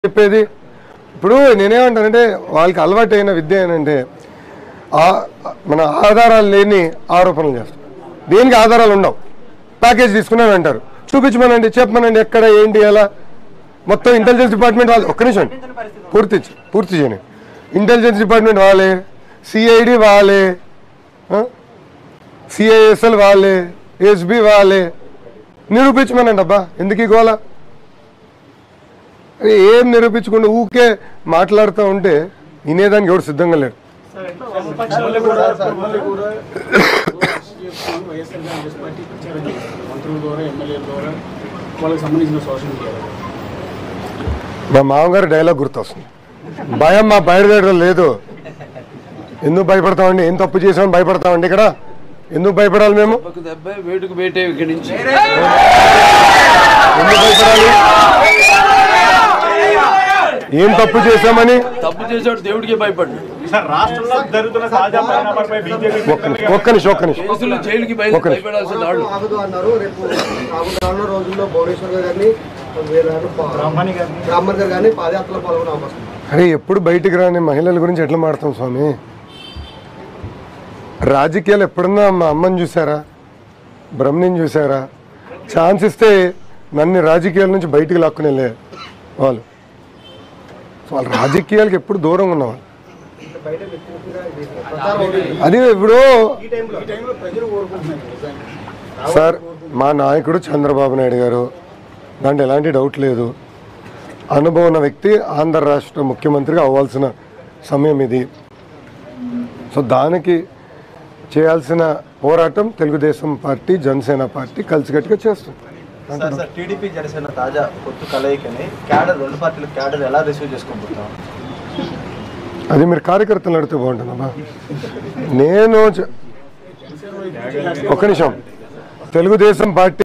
చెప్పేది ఇప్పుడు నేనేమంటానంటే వాళ్ళకి అలవాటు అయిన విద్య ఏంటంటే ఆ- మన ఆధారాలు లేని ఆరోపణలు చేస్తారు దేనికి ఆధారాలు ఉండవు ప్యాకేజ్ తీసుకున్నాను అంటారు చూపించమనండి చెప్పమనండి ఎక్కడ ఏంటి ఎలా మొత్తం ఇంటెలిజెన్స్ డిపార్ట్మెంట్ వాళ్ళు ఒక్క నిమిషం పూర్తి చే- పూర్తి చేయని ఇంటెలిజెన్స్ డిపార్ట్మెంట్ వాళ్ళే సిఐడి వాళ్ళే సిఐఎస్ఎల్ వాళ్ళే ఎస్బి వాళ్ళే నిరూపించమనండి అబ్బా ఎందుకు ఈ గోలా అరే ఏం నిరూపించకుండా ఊకే మాట్లాడుతూ ఉంటే వినేదానికి ఎవడు సిద్ధంగా లేడు మిమ్మల్ని కూడా మిమ్మల్ని కూడా వైఎస్ఆర్ కాంగ్రెస్ పార్టీ ప్రచారం చేస్తారు మంత్రుల ద్వారా ఎమ్మెల్యేల ద్వారా వాళ్ళకి సంబంధించిన సోషల్ మీడియా మా మామగారు డైలాగ్ గుర్తొస్తుంది భయం మా బయలుదేరడం లేదు ఎందుకు భయపడతామండి ఏం తప్పు చేసామని భయపడతామండి ఇక్కడ ఎందుకు భయపడాలి మేము ఒక దెబ్బ వేటుకు వేటే ఇక్కడి నుంచి ఎందుకు భయపడాలి ఏం తప్పు చేశామని తప్పు చేసాడు దేవుడికే భయపడ్డు సార్ రాష్ట్రంలో జరుగుతున్న తాజా పరిణామాలపై బీజేపీ ఒక్క నిమిషం ఒక్క నిమిషం ఒక్క నిమిషం కేసులు జైలుకి భయ- ఒక నిమిషం. భయపడాల్సిన వాళ్ళు ఆగదు అన్నారు రేపు రాబోయే రానున్న రోజుల్లో భువనేశ్వర్ గారు కానీ వీళ్ళను పా- బ్రాహ్మణి గారిని బ్రాహ్మణ్ గారు కానీ పాదయాత్రలో పాల్గొనే అవకాశం ఉంది. అరే ఎప్పుడు బయటికి రాని మహిళల గురించి ఎట్లా మాడతాం స్వామి రాజకీయాలు ఎప్పుడన్నా మా అమ్మని చూసారా బ్రహ్మని చూసారా ఛాన్స్ ఇస్తే నన్ను రాజకీయాల నుంచి బయటికి లాక్కునేలే వాళ్ళు సో వాళ్ళు రాజకీయాలకు ఎప్పుడు దూరంగా ఉన్నవాళ్ళు బయట వ్యక్తిగతంగా ఇది ప్రచారం అవుతుంది. అది ఇప్పుడు ఈ టైంలో ఈ టైంలో ప్రజలు కోరుకుంటున్నారు నిజంగా సార్ మా నాయకుడు చంద్రబాబు నాయుడు గారు దాంట్లో ఎలాంటి డౌట్ లేదు అనుభవం ఉన్న వ్యక్తి ఆంధ్ర రాష్ట్ర ముఖ్యమంత్రిగా అవ్వాల్సిన సమయం ఇది సో దానికి చేయాల్సిన పోరాటం తెలుగుదేశం పార్టీ జనసేన పార్టీ కలిసికట్టుగా చేస్తుంది సార్ సార్ టీడీపీ జనసేన తాజా పొత్తు కలయికని క్యాడర్ రెండు పార్టీల క్యాడర్ ఎలా రిసీవ్ చేసుకోబోతాం అది మీరు కార్యకర్తలు అడిగితే బాగుంటుందమ్మా నేను చె- ఒక్క నిమిషం తెలుగుదేశం పార్టీ